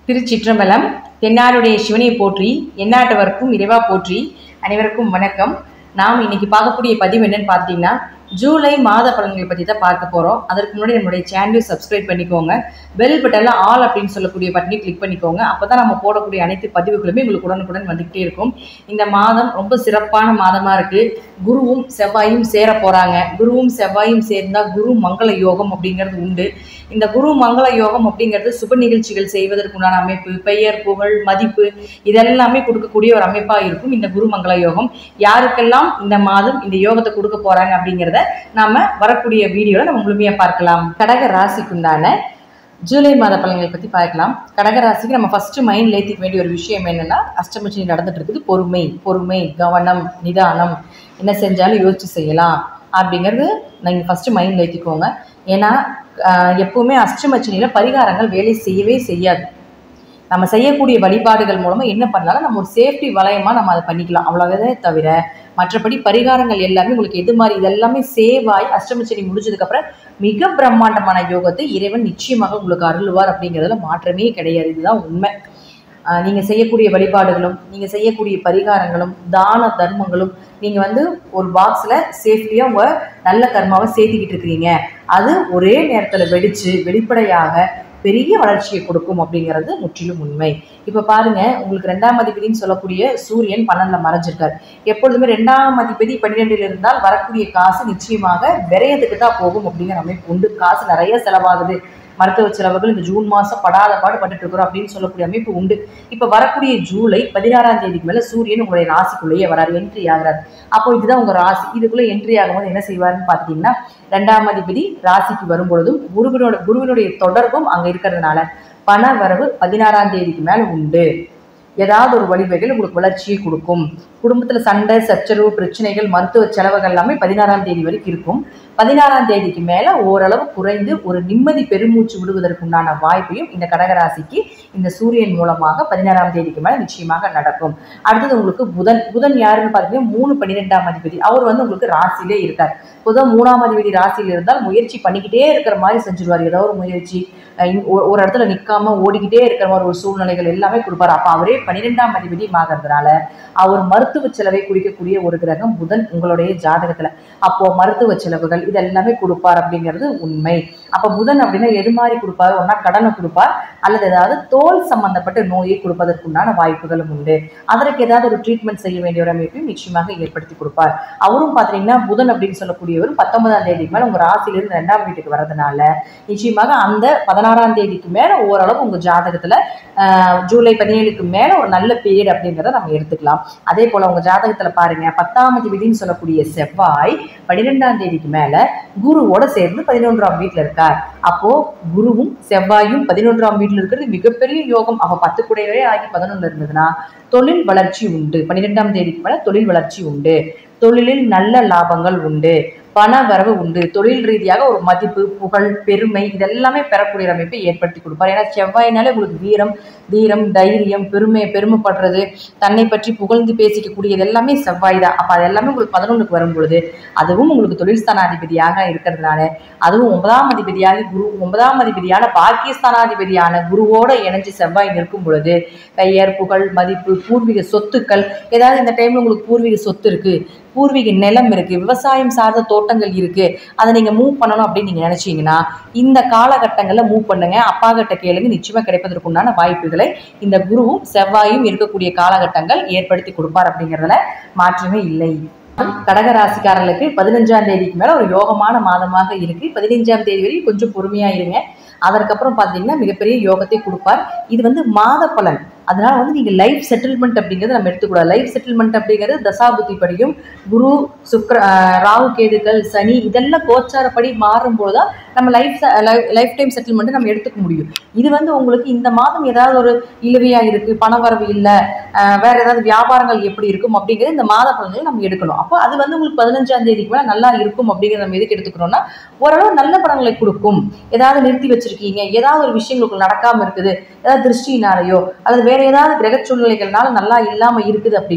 திருச்சிற்றம்பலம் தென்னாடுடைய சிவனை போற்றி எந்நாட்டவர்க்கும் இறைவா போற்றி அனைவருக்கும் வணக்கம் நாம் இன்னைக்கு பார்க்கக்கூடிய பதிவு என்னன்னு பார்த்தீங்கன்னா ஜூலை மாத பலன்களை பற்றி தான் பார்க்க போகிறோம் அதற்கு முன்னாடி நம்மளுடைய சேனலையும் சப்ஸ்கிரைப் பண்ணிக்கோங்க பெல் பட்டனில் ஆல் அப்படின்னு சொல்லக்கூடிய பட்டனை கிளிக் பண்ணிக்கோங்க அப்போ தான் நம்ம போடக்கூடிய அனைத்து பதிவுகளுமே உங்களுக்கு உடனுக்குடன் வந்துக்கிட்டே இருக்கும் இந்த மாதம் ரொம்ப சிறப்பான மாதமாக இருக்குது குருவும் செவ்வாயும் சேர போகிறாங்க குருவும் செவ்வாயும் சேர்ந்தா குரு மங்கள யோகம் அப்படிங்கிறது உண்டு இந்த குரு மங்கள யோகம் அப்படிங்கிறது சுப நிகழ்ச்சிகள் செய்வதற்குண்டான அமைப்பு பெயர் புகழ் மதிப்பு இதெல்லாமே கொடுக்கக்கூடிய ஒரு அமைப்பாக இருக்கும் இந்த குரு மங்கள யோகம் யாருக்கெல்லாம் இந்த மாதம் இந்த யோகத்தை கொடுக்க போறாங்க அப்படிங்கிறத நாம வரக்கூடிய வீடியோல நம்ம முழுமையா பார்க்கலாம் கடக ராசிக்குண்டான ஜூலை மாத பலன்களை பற்றி பார்க்கலாம் கடக ராசிக்கு நம்ம ஃபர்ஸ்ட் மைண்ட்ல ஏற்றிக்க வேண்டிய ஒரு விஷயம் என்னன்னா அஷ்டமச்சனி நடந்துட்டு இருக்குது பொறுமை பொறுமை கவனம் நிதானம் என்ன செஞ்சாலும் யோசிச்சு செய்யலாம் அப்படிங்கிறது நீங்கள் ஃபஸ்ட்டு மைண்டில் ஏற்றிக்கோங்க ஏன்னா ஆஹ், எப்பவுமே அஷ்டமச்சனியில் பரிகாரங்கள் வேலை செய்யவே செய்யாது நம்ம செய்யக்கூடிய வழிபாடுகள் மூலமாக என்ன பண்ணாலும் நம்ம ஒரு சேஃப்டி வளையமாக நம்ம அதை பண்ணிக்கலாம் அவ்வளோவே தவிர மற்றபடி பரிகாரங்கள் எல்லாமே உங்களுக்கு எது மாதிரி இதெல்லாமே சேவ் ஆகி அஷ்டமச்சனி முடிஞ்சதுக்கப்புறம் மிக பிரம்மாண்டமான யோகத்தை இறைவன் நிச்சயமாக உங்களுக்கு அருள்வார் அப்படிங்கிறதுல மாற்றமே கிடையாது இதுதான் உண்மை ஆஹ் நீங்க செய்யக்கூடிய வழிபாடுகளும் நீங்க செய்யக்கூடிய பரிகாரங்களும் தான தர்மங்களும் நீங்க வந்து ஒரு பாக்ஸ்ல சேஃப்டியா உங்க நல்ல கர்மாவை சேர்த்துக்கிட்டு இருக்கிறீங்க அது ஒரே நேரத்துல வெடிச்சு வெளிப்படையாக பெரிய வளர்ச்சியை கொடுக்கும் அப்படிங்கிறது முற்றிலும் உண்மை இப்போ பாருங்க உங்களுக்கு ரெண்டாம் அதிபதினு சொல்லக்கூடிய சூரியன் பன்னெண்டுல மறைஞ்சிருக்கார் எப்பொழுதுமே ரெண்டாம் அதிபதி பன்னிரெண்டில் இருந்தால் வரக்கூடிய காசு நிச்சயமாக விரையதுக்கு தான் போகும் அப்படிங்கிற அமைப்பு உண்டு காசு நிறைய செலவாகுது மருத்துவ செலவுகள் இந்த ஜூன் மாதம் படாத பாடு பட்டுட்டு இருக்கிறோம் அப்படின்னு சொல்லக்கூடிய அமைப்பு உண்டு இப்போ வரக்கூடிய ஜூலை பதினாறாம் தேதிக்கு மேலே சூரியன் உங்களுடைய ராசிக்குள்ளேயே வராரு என்ட்ரி ஆகிறார் அப்போ இதுதான் உங்கள் ராசி இதுக்குள்ளே என்ட்ரி ஆகும்போது என்ன செய்வாருன்னு பார்த்துட்டிங்கன்னா ரெண்டாம் அதிபதி ராசிக்கு வரும்பொழுதும் குருவினோட குருவினுடைய தொடர்பும் அங்கே இருக்கிறதுனால பண வரவு பதினாறாம் தேதிக்கு மேலே உண்டு ஏதாவது ஒரு வழிவகைகள் உங்களுக்கு வளர்ச்சியை கொடுக்கும் குடும்பத்தில் சண்டை சச்சரவு பிரச்சனைகள் மருத்துவ செலவுகள் எல்லாமே பதினாறாம் தேதி வரைக்கும் இருக்கும் பதினாறாம் தேதிக்கு மேலே ஓரளவு குறைந்து ஒரு நிம்மதி பெருமூச்சு விடுவதற்குண்டான வாய்ப்பையும் இந்த கடகராசிக்கு இந்த சூரியன் மூலமாக பதினாறாம் தேதிக்கு மேலே நிச்சயமாக நடக்கும் அடுத்தது உங்களுக்கு புதன் புதன் யாருன்னு பார்த்தீங்கன்னா மூணு பன்னிரெண்டாம் அதிபதி அவர் வந்து உங்களுக்கு ராசியிலே இருக்கார் புதன் மூணாம் அதிபதி ராசியில் இருந்தால் முயற்சி பண்ணிக்கிட்டே இருக்கிற மாதிரி செஞ்சுருவார் ஏதோ ஒரு முயற்சி அஹ் இங்க ஒரு- ஒரு இடத்துல நிற்காம ஓடிக்கிட்டே இருக்கிற மாதிரி ஒரு சூழ்நிலைகள் எல்லாமே கொடுப்பார் அப்போ அவரே பன்னிரெண்டாம் அதிபதி ஆகிறதுனால அவர் மருத்துவ செலவை குறிக்கக்கூடிய ஒரு கிரகம் புதன் உங்களுடைய ஜாதகத்துல அப்போ மருத்துவ செலவுகள் இது எல்லாமே கொடுப்பார் அப்படிங்கிறது உண்மை அப்போ புதன் அப்படின்னா எது மாதிரி கொடுப்பார் ஒன்றா கடனை கொடுப்பார் அல்லது ஏதாவது தோல் சம்பந்தப்பட்ட நோயை கொடுப்பதற்குண்டான வாய்ப்புகளும் உண்டு அதற்கு ஏதாவது ஒரு ட்ரீட்மெண்ட் செய்ய வேண்டிய ஒரு அமைப்பையும் நிச்சயமாக ஏற்படுத்தி கொடுப்பார் அவரும் பார்த்தீங்கன்னா புதன் அப்படின்னு சொல்லக்கூடியவர் பத்தொன்பதாம் தேதிக்கு மேலே உங்கள் ராசியிலிருந்து ரெண்டாம் வீட்டுக்கு வரதுனால நிச்சயமாக அந்த பதினாறாம் தேதிக்கு மேலே ஓரளவு உங்கள் ஜாதகத்தில் ஜூலை பதினேழுக்கு மேலே ஒரு நல்ல பீரியட் அப்படிங்கிறத நம்ம எடுத்துக்கலாம் அதே போல் உங்கள் ஜாதகத்தில் பாருங்க பத்தாம் தேதின்னு சொல்லக்கூடிய செவ்வாய் பன்னிரெண்டாம் தேதிக்கு மேலே குருவோட சேர்ந்து பதினொன்றாம் வீட்டில் இருக்கார் அப்போ குருவும் செவ்வாயும் பதினொன்றாம் வீட்டில் இருக்கிறது மிகப்பெரிய யோகம் அப்போ பத்து கூடையவே ஆகி பதினொன்று இருந்ததுன்னா தொழில் வளர்ச்சி உண்டு பன்னிரெண்டாம் தேதிக்கு மேலே தொழில் வளர்ச்சி உண்டு தொழிலில் நல்ல லாபங்கள் உண்டு பண வரவு உண்டு தொழில் ரீதியாக ஒரு மதிப்பு புகழ் பெருமை இதெல்லாமே பெறக்கூடிய அமைப்பை ஏற்படுத்தி கொடுப்பார் ஏன்னா செவ்வாயினாலே உங்களுக்கு வீரம் தீரம் தைரியம் பெருமை பெருமைப்படுறது தன்னை பற்றி புகழ்ந்து பேசிக்கக்கூடிய எல்லாமே செவ்வாய் தான் அப்போ அது எல்லாமே உங்களுக்கு பதினொன்றுக்கு வரும் பொழுது அதுவும் உங்களுக்கு தொழில் ஸ்தானாதிபதியாக இருக்கிறதுனால அதுவும் ஒன்பதாம் அதிபதியாக குரு ஒன்பதாம் அதிபதியான பாக்கியஸ்தானாதிபதியான குருவோட இணைஞ்சு செவ்வாய் நிற்கும் பொழுது பெயர் புகழ் மதிப்பு பூர்வீக சொத்துக்கள் ஏதாவது இந்த டைம்ல உங்களுக்கு பூர்வீக சொத்து இருக்கு பூர்வீக நிலம் இருக்கு விவசாயம் சார்ந்த தோட்டங்கள் இருக்கு அதை நீங்க மூவ் பண்ணணும் அப்படின்னு நீங்க நினைச்சீங்கன்னா இந்த காலகட்டங்கள்ல மூவ் பண்ணுங்க அப்பா கிட்ட கேளுங்க நிச்சயமா கிடைப்பதற்குண்டான வாய்ப்புகளை இந்த குருவும் செவ்வாயும் இருக்கக்கூடிய காலகட்டங்கள் ஏற்படுத்தி கொடுப்பார் அப்படிங்கிறதுல மாற்றமே இல்லை கடக ராசிக்காரர்களுக்கு பதினஞ்சாம் தேதிக்கு மேல ஒரு யோகமான மாதமாக இருக்கு பதினஞ்சாம் தேதி வரைக்கும் கொஞ்சம் பொறுமையா இருங்க அதற்கப்புறம் பார்த்தீங்கன்னா மிகப்பெரிய யோகத்தை கொடுப்பார் இது வந்து மாத பலன் அதனால வந்து நீங்க லைஃப் செட்டில்மெண்ட் அப்படிங்கிறது நம்ம எடுத்துக்கூடாது லைஃப் செட்டில்மெண்ட் அப்படிங்கிறது தசாபுத்தி படியும் குரு சுக்ர ஆஹ் ராகு கேதுக்கள் சனி இதெல்லாம் கோச்சாரப்படி மாறும்போது தான் நம்ம லைஃப் லைஃப் டைம் செட்டில்மெண்ட் நம்ம எடுத்துக்க முடியும் இது வந்து உங்களுக்கு இந்த மாதம் ஏதாவது ஒரு இழுவையா இருக்கு பணவரவு இல்லை வேற ஏதாவது வியாபாரங்கள் எப்படி இருக்கும் அப்படிங்கிறது இந்த மாத பலன்களை நம்ம எடுக்கணும் அப்போ அது வந்து உங்களுக்கு பதினஞ்சாம் தேதிக்கு மேலே நல்லா இருக்கும் அப்படிங்கிறத நம்ம எதுக்கு எடுத்துக்கிறோம்னா ஓரளவு நல்ல பலன்களை கொடுக்கும் ஏதாவது நிறுத்தி வச்சிருக்கீங்க ஏதாவது ஒரு விஷயங்களுக்கு நடக்காம இருக்குது ஏதாவது திருஷ்டினாலேயோ அல்லது வேற ஏதாவது கிரக சூழ்நிலைகள்னால நல்லா இல்லாம இருக்குது அப்படின்னா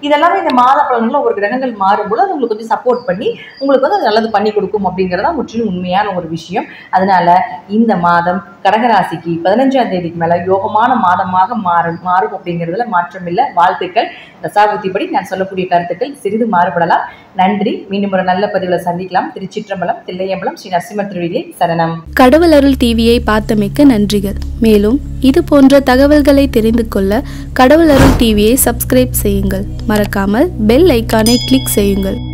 இதெல்லாமே இந்த மாத பலன்களில் ஒரு கிரகங்கள் மாறும்போது அது உங்களுக்கு கொஞ்சம் சப்போர்ட் பண்ணி உங்களுக்கு வந்து அது நல்லது பண்ணி கொடுக்கும் அப்படிங்கிறதா முற்றிலும் உண்மையான ஒரு விஷயம் அதனால இந்த மாதம் கடகராசிக்கு பதினஞ்சாம் தேதிக்கு மேலே யோகமான மாதமாக மாறும் மாறும் அப்படிங்கிறதுல மாற்றம் இல்லை வாழ்த்துக்கள் தசாபுத்திப்படி நான் சொல்லக்கூடிய கருத்துக்கள் சிறிது மாறுபடலாம் நன்றி மீண்டும் ஒரு நல்ல பதிவில் சந்திக்கலாம் திருச்சிற்றம்பலம் தில்லையம்பலம் ஸ்ரீ நரசிம்ம திருவிழி சரணம் கடவுள் அருள் டிவியை பார்த்தமைக்க நன்றிகள் மேலும் இது போன்ற தகவல்களை தெரிந்து கொள்ள கடவுள் அருள் டிவியை சப்ஸ்கிரைப் செய்யுங்கள் மறக்காமல் பெல் ஐக்கானை கிளிக் செய்யுங்கள்